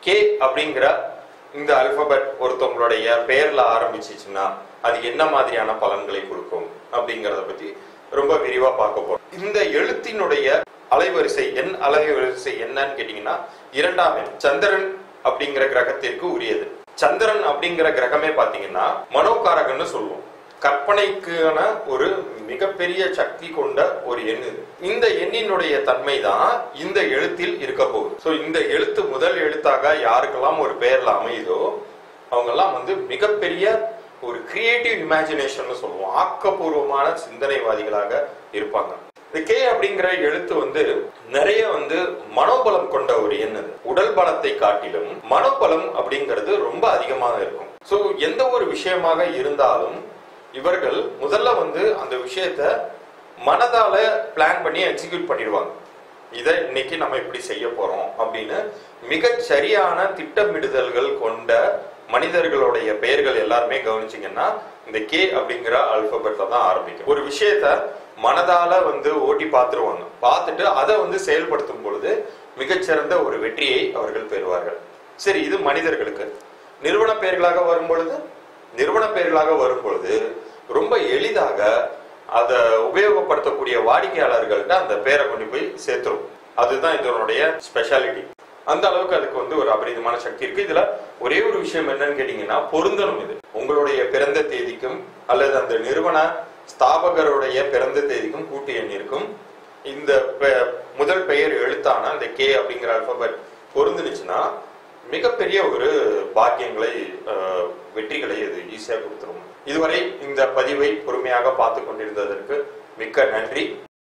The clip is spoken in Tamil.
கே அப்படிங்கிற இந்த அல்பபெட் ஒருத்தவங்களுடைய பெயர்ல ஆரம்பிச்சிச்சுன்னா அது என்ன மாதிரியான பலன்களை கொடுக்கும் அப்படிங்கறத பத்தி ரொம்ப விரிவா பார்க்க போறோம் இந்த எழுத்தினுடைய அலைவரிசை எண் அலைவரிசை என்னன்னு கேட்டீங்கன்னா இரண்டாம் எண் சந்திரன் அப்படிங்கிற கிரகத்திற்கு உரியது சந்திரன் அப்படிங்கிற கிரகமே பாத்தீங்கன்னா மனோகாரகன்னு சொல்லுவோம் கற்பனைக்கான ஒரு மிகப்பெரிய சக்தி கொண்ட ஒரு எண் இது இந்த எண்ணினுடைய தன்மை தான் இந்த எழுத்தில் இருக்க போகுது சோ இந்த எழுத்து முதல் எழுத்தாக யாருக்கெல்லாம் ஒரு பெயர்ல அமையுதோ அவங்கெல்லாம் வந்து மிகப்பெரிய ஒரு கிரியேட்டிவ் இமேஜினேஷன் சொல்லுவோம் ஆக்கப்பூர்வமான சிந்தனைவாதிகளாக இருப்பாங்க இந்த கே அப்படிங்கிற எழுத்து வந்து நிறைய வந்து மனோபலம் கொண்ட ஒரு எண் அது உடல் பலத்தை காட்டிலும் மனோபலம் அப்படிங்கிறது ரொம்ப அதிகமாக இருக்கும் சோ எந்த ஒரு விஷயமாக இருந்தாலும் இவர்கள் முதல்ல வந்து அந்த விஷயத்த மனதால பிளான் பண்ணி எக்ஸிக்யூட் பண்ணிடுவாங்க இதை இன்னைக்கு நம்ம இப்படி செய்ய போறோம் அப்படின்னு மிகச் சரியான திட்டமிடுதல்கள் கொண்ட மனிதர்களுடைய பெயர்கள் எல்லாருமே கவனிச்சீங்கன்னா இந்த கே அப்படிங்கிற அல்பபெட்ல தான் ஆரம்பிக்கும் ஒரு விஷயத்த மனதால வந்து ஓட்டி பார்த்துருவாங்க பார்த்துட்டு அதை வந்து செயல்படுத்தும் பொழுது மிகச்சிறந்த ஒரு வெற்றியை அவர்கள் பெறுவார்கள் சரி இது மனிதர்களுக்கு நிறுவன பெயர்களாக வரும் பொழுது நிறுவன பெயர்களாக வரும் பொழுது ரொம்ப எளிதாக அதை உபயோகப்படுத்தக்கூடிய வாடிக்கையாளர்கள்ட்ட அந்த பேரை கொண்டு போய் சேர்த்துரும் அதுதான் இதனுடைய ஸ்பெஷாலிட்டி அந்த அளவுக்கு அதுக்கு வந்து ஒரு அபரிதமான சக்தி இருக்கு இதுல ஒரே ஒரு விஷயம் என்னன்னு கேட்டீங்கன்னா பொருந்தணும் இது உங்களுடைய பிறந்த தேதிக்கும் அல்லது அந்த நிறுவன ஸ்தாபகருடைய பிறந்த தேதிக்கும் கூட்டு எண் இருக்கும் இந்த பெ- முதல் பெயர் எழுத்தான இந்த கே அப்படிங்கிற அல்பபெட் பொருந்துனுச்சுன்னா மிகப்பெரிய ஒரு பாக்கியங்களை அஹ், வெற்றிகளை அது ஈஸியாக கொடுத்துரும் இதுவரை இந்த பதிவை பொறுமையாக பார்த்து கொண்டிருந்ததற்கு மிக்க நன்றி